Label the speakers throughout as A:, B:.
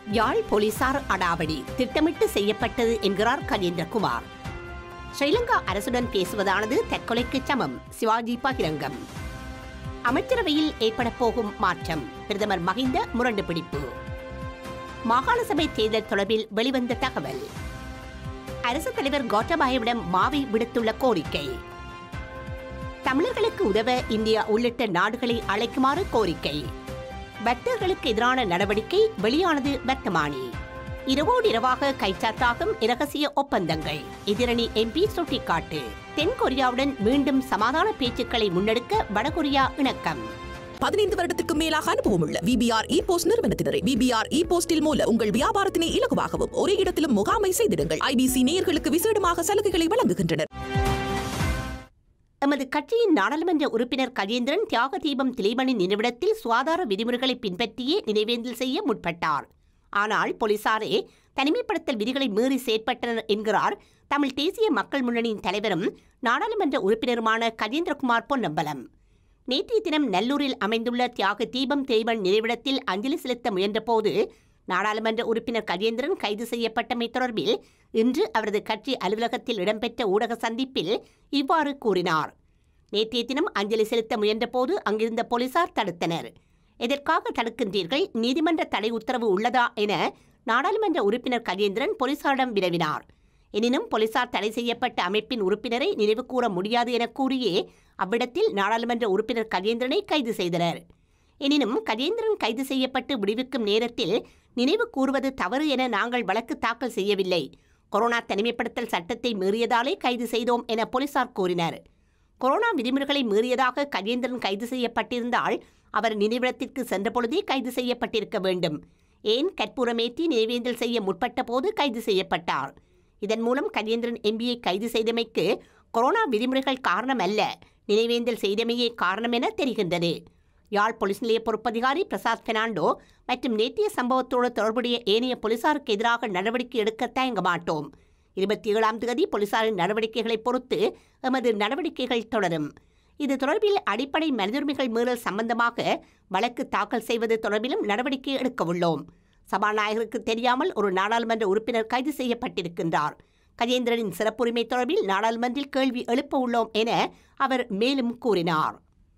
A: யாழ் போலீசார் அடாவடி திட்டமிட்டு செய்யப்பட்டது என்கிறார் கஜேந்திரகுமார் ஸ்ரீலங்கா அரசுடன் பேசுவதானது தற்கொலைக்கு சமம் சிவாஜி பகிரங்கம் அமைச்சரவையில் ஏற்படப் போகும் மாற்றம் பிரதமர் மஹிந்த முரண்டு பிடிப்பு மாகாண சபை தேர்தல் தொடர்பில் வெளிவந்த தகவல் அரசு தலைவர் கோட்டபாயவிடம் மாவி விடுத்துள்ள கோரிக்கை தமிழர்களுக்கு உதவ இந்தியா உள்ளிட்ட நாடுகளை அழைக்குமாறு கோரிக்கை பக்தர்களுக்கு எதிரான நடவடிக்கை வெளியானது வர்த்தமானி இரவோடு இரவாக கைச்சாத்தாகும் இரகசிய ஒப்பந்தங்கள் எதிரணி எம்பி சுட்டிக்காட்டு தென் கொரியாவுடன் மீண்டும் சமாதான பேச்சுக்களை முன்னெடுக்க வடகொரியா இணக்கம்
B: பதினைந்து வருடத்துக்கு மேலாக அனுபவம் உள்ள விபிஆர் இ போஸ்ட் நிறுவனத்தினரை விபிஆர் இ போஸ்டில் மூலம் உங்கள் வியாபாரத்தினை இலகுவாகவும் ஒரே இடத்திலும் முகாமை செய்திடுங்கள் ஐபிசி நேயர்களுக்கு விசேடமாக சலுகைகளை வழங்குகின்றனர்
A: எமது கட்சியின் நாடாளுமன்ற உறுப்பினர் கஜேந்திரன் தியாக தீபம் திலைமணி நினைவிடத்தில் சுகாதார விதிமுறைகளை பின்பற்றியே நினைவேந்தல் செய்ய முற்பட்டார் ஆனால் போலீசாரே தனிமைப்படுத்தல் விதிகளை மீறி செயற்பட்டனர் என்கிறார் தமிழ் தேசிய மக்கள் முன்னணியின் தலைவரும் நாடாளுமன்ற உறுப்பினருமான கஜேந்திரகுமார் பொன்னம்பலம் நேற்றைய தினம் நல்லூரில் அமைந்துள்ள தியாக தீபம் திரைவன் நினைவிடத்தில் அஞ்சலி செலுத்த முயன்றபோது நாடாளுமன்ற உறுப்பினர் கஜேந்திரன் கைது செய்யப்பட்டமை தொடர்பில் இன்று அவரது கட்சி அலுவலகத்தில் இடம்பெற்ற ஊடக சந்திப்பில் இவ்வாறு கூறினார் நேற்றைய தினம் அஞ்சலி செலுத்த முயன்றபோது அங்கிருந்த போலீசார் தடுத்தனர் எதற்காக தடுக்கின்றீர்கள் நீதிமன்ற தடை உத்தரவு உள்ளதா என நாடாளுமன்ற உறுப்பினர் கஜேந்திரன் போலீசாரிடம் வினவினார் எனினும் போலீசார் தடை செய்யப்பட்ட அமைப்பின் உறுப்பினரை நினைவு கூற முடியாது என கூறியே அவ்விடத்தில் நாடாளுமன்ற உறுப்பினர் கஜேந்திரனை கைது செய்தனர் எனினும் கஜேந்திரன் கைது செய்யப்பட்டு விடுவிக்கும் நேரத்தில் நினைவு கூறுவது தவறு என நாங்கள் வழக்கு தாக்கல் செய்யவில்லை கொரோனா தனிமைப்படுத்தல் சட்டத்தை மீறியதாலே கைது செய்தோம் என போலீசார் கூறினர் கொரோனா விதிமுறைகளை மீறியதாக கஜேந்திரன் கைது செய்யப்பட்டிருந்தால் அவர் நினைவிடத்திற்கு சென்றபொழுதே கைது செய்யப்பட்டிருக்க வேண்டும் ஏன் கற்பூரமேற்றி நினைவேந்தல் செய்ய முற்பட்ட போது கைது செய்யப்பட்டார் இதன் மூலம் கஜேந்திரன் எம்பியை கைது செய்தமைக்கு கொரோனா விதிமுறைகள் காரணம் அல்ல நினைவேந்தல் செய்தமையே காரணம் என தெரிகின்றது யாழ் போலீஸ் நிலைய பொறுப்பதிகாரி பிரசாத் பெர்னாண்டோ மற்றும் நேற்றைய சம்பவத்தோடு தொடர்புடைய ஏனைய போலீசாருக்கு எதிராக நடவடிக்கை எடுக்க தயங்க மாட்டோம் இருபத்தி ஏழாம் தேதி போலீசாரின் நடவடிக்கைகளை பொறுத்து எமது நடவடிக்கைகள் தொடரும் இது தொடர்பில் அடிப்படை மனிதுரிமைகள் மீறல் சம்பந்தமாக வழக்கு தாக்கல் செய்வது தொடர்பிலும் நடவடிக்கை எடுக்க உள்ளோம் சபாநாயகருக்கு தெரியாமல் ஒரு நாடாளுமன்ற உறுப்பினர் கைது செய்யப்பட்டிருக்கின்றார் கஜேந்திரனின் சிறப்புரிமை தொடர்பில் நாடாளுமன்றில் கேள்வி எழுப்ப உள்ளோம் என அவர் மேலும் கூறினார்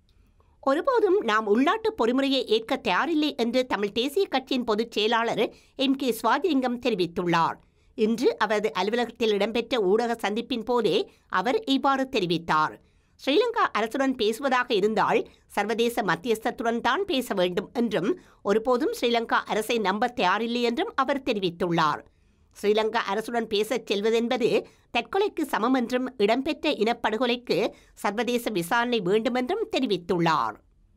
A: ஒருபோதும் நாம் உள்நாட்டு பொறிமுறையை ஏற்க தயாரில்லை என்று தமிழ் தேசிய கட்சியின் பொதுச் செயலாளர் எம் கே சுவாதிலிங்கம் தெரிவித்துள்ளார் இன்று அவரது அலுவலகத்தில் இடம்பெற்ற ஊடக சந்திப்பின் போதே அவர் இவ்வாறு தெரிவித்தார் ஸ்ரீலங்கா அரசுடன் பேசுவதாக இருந்தால் சர்வதேச மத்தியஸ்தத்துடன் தான் பேச வேண்டும் என்றும் ஒருபோதும் ஸ்ரீலங்கா அரசை நம்ப தயாரில்லை என்றும் அவர் தெரிவித்துள்ளார் ஸ்ரீலங்கா அரசுடன் பேசச் செல்வதென்பது தற்கொலைக்கு சமம் என்றும் இடம்பெற்ற இனப்படுகொலைக்கு சர்வதேச விசாரணை வேண்டுமென்றும் தெரிவித்துள்ளார்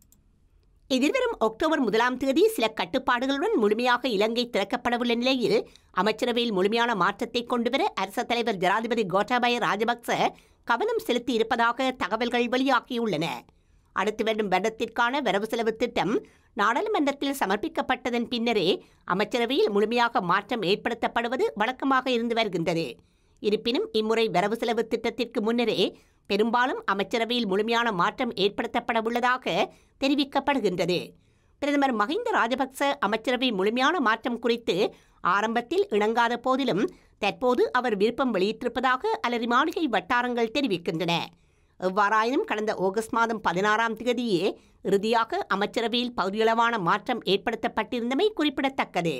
A: எதிர்வரும் அக்டோபர் முதலாம் தேதி சில கட்டுப்பாடுகளுடன் முழுமையாக இலங்கை திறக்கப்படவுள்ள நிலையில் அமைச்சரவையில் முழுமையான மாற்றத்தை கொண்டுவர அரசு தலைவர் ஜனாதிபதி கோட்டாபய ராஜபக்ச கவனம் செலுத்தி இருப்பதாக தகவல்கள் வெளியாகியுள்ளன அடுத்து வரும் வருடத்திற்கான வரவு செலவு திட்டம் நாடாளுமன்றத்தில் சமர்ப்பிக்கப்பட்டதன் பின்னரே அமைச்சரவையில் முழுமையாக மாற்றம் ஏற்படுத்தப்படுவது வழக்கமாக இருந்து வருகின்றது இருப்பினும் இம்முறை வரவு செலவு திட்டத்திற்கு முன்னரே பெரும்பாலும் அமைச்சரவையில் முழுமையான மாற்றம் ஏற்படுத்தப்பட உள்ளதாக தெரிவிக்கப்படுகின்றது பிரதமர் மஹிந்த ராஜபக்ச அமைச்சரவை முழுமையான மாற்றம் குறித்து ஆரம்பத்தில் இணங்காத போதிலும் தற்போது அவர் விருப்பம் வெளியிட்டிருப்பதாக அலரி மாளிகை வட்டாரங்கள் தெரிவிக்கின்றன எவ்வாறாயினும் கடந்த ஆகஸ்ட் மாதம் பதினாறாம் தேதியே இறுதியாக அமைச்சரவையில் பகுதியளவான மாற்றம் ஏற்படுத்தப்பட்டிருந்தமை குறிப்பிடத்தக்கது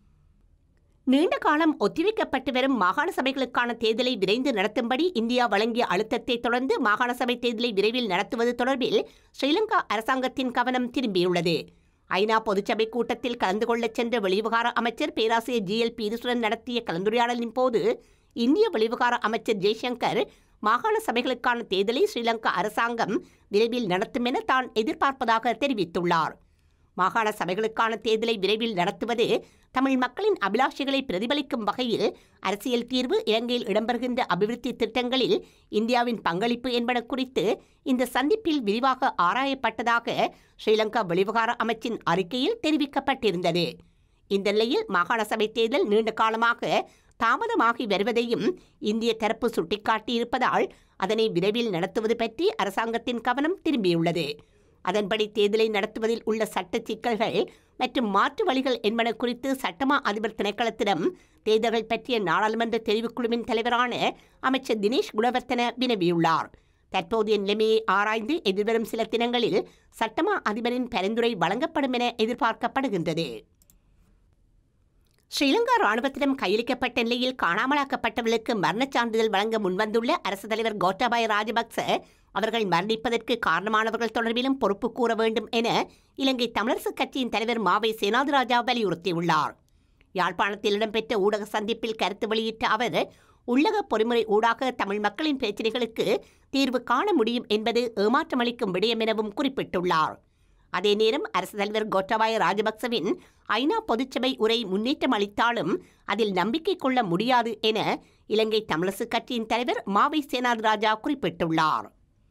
A: நீண்ட காலம் ஒத்திவைக்கப்பட்டு வரும் மாகாண சபைகளுக்கான தேர்தலை விரைந்து நடத்தும்படி இந்தியா வழங்கிய அழுத்தத்தை தொடர்ந்து மாகாண சபை தேர்தலை விரைவில் நடத்துவது தொடர்பில் ஸ்ரீலங்கா அரசாங்கத்தின் கவனம் திரும்பியுள்ளது ஐநா பொதுச்சபை கூட்டத்தில் கலந்து கொள்ளச் சென்ற வெளிவிவகார அமைச்சர் பேராசிரியர் ஜி எல் பீரிசுடன் நடத்திய கலந்துரையாடலின் போது இந்திய வெளிவிவகார அமைச்சர் ஜெய்சங்கர் மாகாண சபைகளுக்கான தேர்தலை ஸ்ரீலங்கா அரசாங்கம் விரைவில் நடத்தும் என தான் எதிர்பார்ப்பதாக தெரிவித்துள்ளார் மாகாண சபைகளுக்கான தேர்தலை விரைவில் நடத்துவது தமிழ் மக்களின் அபிலாஷைகளை பிரதிபலிக்கும் வகையில் அரசியல் தீர்வு இலங்கையில் இடம்பெறுகின்ற அபிவிருத்தி திட்டங்களில் இந்தியாவின் பங்களிப்பு என்பன குறித்து இந்த சந்திப்பில் விரிவாக ஆராயப்பட்டதாக ஸ்ரீலங்கா வெளிவிவகார அமைச்சின் அறிக்கையில் தெரிவிக்கப்பட்டிருந்தது இந்த நிலையில் மாகாண சபை தேர்தல் நீண்ட காலமாக தாமதமாகி வருவதையும் இந்திய தரப்பு சுட்டிக்காட்டியிருப்பதால் அதனை விரைவில் நடத்துவது பற்றி அரசாங்கத்தின் கவனம் திரும்பியுள்ளது அதன்படி தேர்தலை நடத்துவதில் உள்ள சட்ட சிக்கல்கள் மற்றும் மாற்று வழிகள் என்பன குறித்து சட்டமா அதிபர் திணைக்களத்திடம் தேர்தல்கள் பற்றிய நாடாளுமன்ற தெரிவுக்குழுவின் தலைவரான அமைச்சர் தினேஷ் குணவர்த்தன வினவியுள்ளார் தற்போதைய நிலைமையை ஆராய்ந்து எதிர்வரும் சில தினங்களில் சட்டமா அதிபரின் பரிந்துரை வழங்கப்படும் என எதிர்பார்க்கப்படுகின்றது ஸ்ரீலங்கா ராணுவத்திடம் கையளிக்கப்பட்ட நிலையில் காணாமலாக்கப்பட்டவர்களுக்கு மரணச் சான்றிதழ் வழங்க முன்வந்துள்ள அரசு தலைவர் கோட்டாபாய ராஜபக்ச அவர்கள் மரணிப்பதற்கு காரணமானவர்கள் தொடர்பிலும் பொறுப்பு கூற வேண்டும் என இலங்கை தமிழரசுக் கட்சியின் தலைவர் மாவை சேனாதிராஜா வலியுறுத்தியுள்ளார் யாழ்ப்பாணத்தில் இடம்பெற்ற ஊடக சந்திப்பில் கருத்து வெளியிட்ட அவர் உள்ளக பொறிமுறை ஊடாக தமிழ் மக்களின் பிரச்சினைகளுக்கு தீர்வு காண முடியும் என்பது ஏமாற்றமளிக்கும் விடயம் எனவும் குறிப்பிட்டுள்ளார் அதே நேரம் அரசு தலைவர் கோட்டபாய ராஜபக்சவின் ஐநா பொதுச்சபை உரை முன்னேற்றம் அளித்தாலும் அதில் நம்பிக்கை கொள்ள முடியாது என இலங்கை தமிழரசுக் கட்சியின் தலைவர் மாவை சேனாதிராஜா குறிப்பிட்டுள்ளார்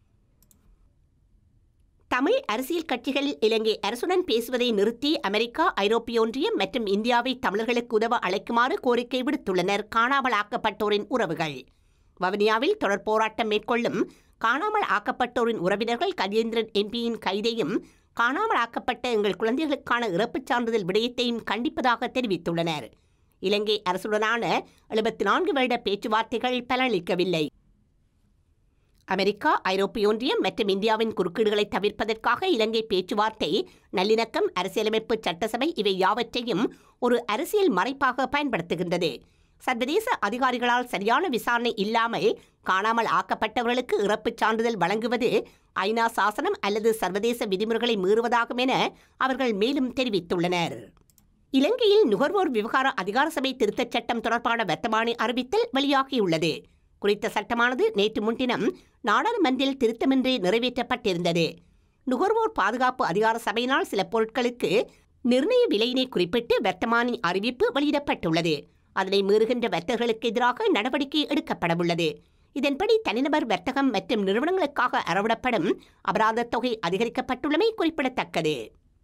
A: தமிழ் அரசியல் கட்சிகள் இலங்கை அரசுடன் பேசுவதை நிறுத்தி அமெரிக்கா ஐரோப்பிய ஒன்றியம் மற்றும் இந்தியாவை தமிழர்களுக்கு உதவ அழைக்குமாறு கோரிக்கை விடுத்துள்ளனர் காணாமல் ஆக்கப்பட்டோரின் உறவுகள் வவுனியாவில் தொடர் போராட்டம் மேற்கொள்ளும் காணாமல் ஆக்கப்பட்டோரின் உறவினர்கள் கஜேந்திரன் எம்பியின் கைதையும் காணாமல் ஆக்கப்பட்ட எங்கள் குழந்தைகளுக்கான இறப்புச் சான்றிதழ் விடயத்தையும் கண்டிப்பதாக தெரிவித்துள்ளனர் இலங்கை அரசுடனான எழுபத்தி நான்கு வருட பேச்சுவார்த்தைகள் பலனளிக்கவில்லை அமெரிக்கா ஐரோப்பிய ஒன்றியம் மற்றும் இந்தியாவின் குறுக்கீடுகளை தவிர்ப்பதற்காக இலங்கை பேச்சுவார்த்தை நல்லிணக்கம் அரசியலமைப்பு சட்டசபை இவை யாவற்றையும் ஒரு அரசியல் மறைப்பாக பயன்படுத்துகின்றது சர்வதேச அதிகாரிகளால் சரியான விசாரணை இல்லாமல் காணாமல் ஆக்கப்பட்டவர்களுக்கு இறப்புச் சான்றிதழ் வழங்குவது ஐநா சாசனம் அல்லது சர்வதேச விதிமுறைகளை மீறுவதாகும் என அவர்கள் மேலும் தெரிவித்துள்ளனர் இலங்கையில் நுகர்வோர் விவகார அதிகார சபை திருத்தச் சட்டம் தொடர்பான வர்த்தமானி அறிவித்தல் வெளியாகியுள்ளது குறித்த சட்டமானது நேற்று முன்தினம் நாடாளுமன்றில் திருத்தமின்றி நிறைவேற்றப்பட்டிருந்தது நுகர்வோர் பாதுகாப்பு அதிகார சபையினால் சில பொருட்களுக்கு நிர்ணய விலையினை குறிப்பிட்டு வர்த்தமானி அறிவிப்பு வெளியிடப்பட்டுள்ளது அதனை மீறுகின்ற வர்த்தகர்களுக்கு எதிராக நடவடிக்கை எடுக்கப்படவுள்ளது இதன்படி தனிநபர் வர்த்தகம் மற்றும் நிறுவனங்களுக்காக அறவிடப்படும் அபராதத் தொகை அதிகரிக்கப்பட்டுள்ளமை குறிப்பிடத்தக்கது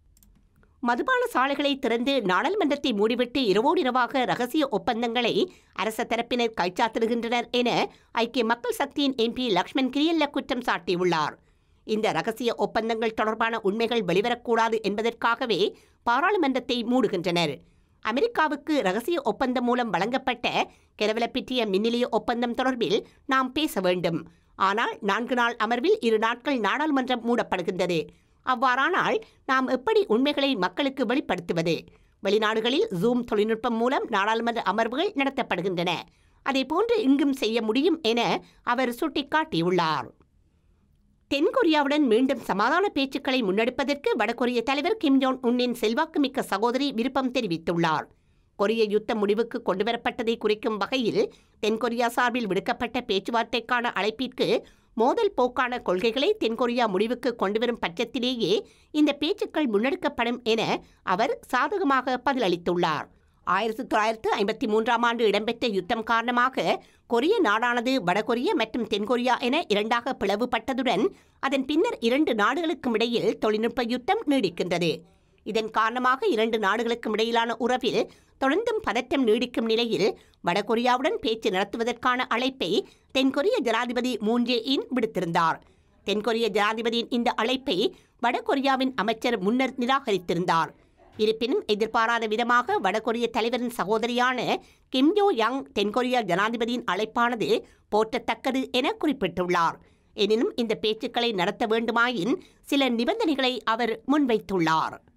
A: மதுபான சாலைகளை திறந்து நாடாளுமன்றத்தை மூடிவிட்டு இரவோடு இரவாக ரகசிய ஒப்பந்தங்களை அரச தரப்பினர் கைச்சாத்திடுகின்றனர் என ஐக்கிய மக்கள் சக்தியின் எம்பி லக்ஷ்மண் கிரியல்ல குற்றம் சாட்டியுள்ளார் இந்த ரகசிய ஒப்பந்தங்கள் தொடர்பான உண்மைகள் வெளிவரக்கூடாது என்பதற்காகவே பாராளுமன்றத்தை மூடுகின்றனர் அமெரிக்காவுக்கு ரகசிய ஒப்பந்தம் மூலம் வழங்கப்பட்ட கெரவலப்பிட்டிய மின்னிலைய ஒப்பந்தம் தொடர்பில் நாம் பேச வேண்டும் ஆனால் நான்கு நாள் அமர்வில் இரு நாட்கள் நாடாளுமன்றம் மூடப்படுகின்றது அவ்வாறானால் நாம் எப்படி உண்மைகளை மக்களுக்கு வெளிப்படுத்துவது வெளிநாடுகளில் ஜூம் தொழில்நுட்பம் மூலம் நாடாளுமன்ற அமர்வுகள் நடத்தப்படுகின்றன அதேபோன்று இங்கும் செய்ய முடியும் என அவர் சுட்டிக்காட்டியுள்ளார் தென்கொரியாவுடன் மீண்டும் சமாதான பேச்சுக்களை முன்னெடுப்பதற்கு வடகொரிய தலைவர் கிம் ஜோங் உன்னின் செல்வாக்குமிக்க சகோதரி விருப்பம் தெரிவித்துள்ளார் கொரிய யுத்தம் முடிவுக்கு கொண்டுவரப்பட்டதை குறிக்கும் வகையில் தென்கொரியா சார்பில் விடுக்கப்பட்ட பேச்சுவார்த்தைக்கான அழைப்பிற்கு மோதல் போக்கான கொள்கைகளை தென்கொரியா முடிவுக்கு கொண்டுவரும் பட்சத்திலேயே இந்த பேச்சுக்கள் முன்னெடுக்கப்படும் என அவர் சாதகமாக பதிலளித்துள்ளார் ஆயிரத்தி தொள்ளாயிரத்து ஐம்பத்தி மூன்றாம் ஆண்டு இடம்பெற்ற யுத்தம் காரணமாக கொரிய நாடானது வடகொரிய மற்றும் தென்கொரியா என இரண்டாக பிளவுபட்டதுடன் அதன் பின்னர் இரண்டு நாடுகளுக்கும் இடையில் தொழில்நுட்ப யுத்தம் நீடிக்கின்றது இதன் காரணமாக இரண்டு நாடுகளுக்கும் இடையிலான உறவில் தொடர்ந்தும் பதற்றம் நீடிக்கும் நிலையில் வடகொரியாவுடன் பேச்சு நடத்துவதற்கான அழைப்பை தென்கொரிய ஜனாதிபதி மூன் ஜே இன் விடுத்திருந்தார் தென்கொரிய ஜனாதிபதியின் இந்த அழைப்பை வடகொரியாவின் அமைச்சர் முன்னர் நிராகரித்திருந்தார் இருப்பினும் எதிர்பாராத விதமாக வடகொரிய தலைவரின் சகோதரியான கிம் யோ யங் தென்கொரிய ஜனாதிபதியின் அழைப்பானது போற்றத்தக்கது என குறிப்பிட்டுள்ளார் எனினும் இந்த பேச்சுக்களை நடத்த வேண்டுமாயின் சில நிபந்தனைகளை அவர் முன்வைத்துள்ளார்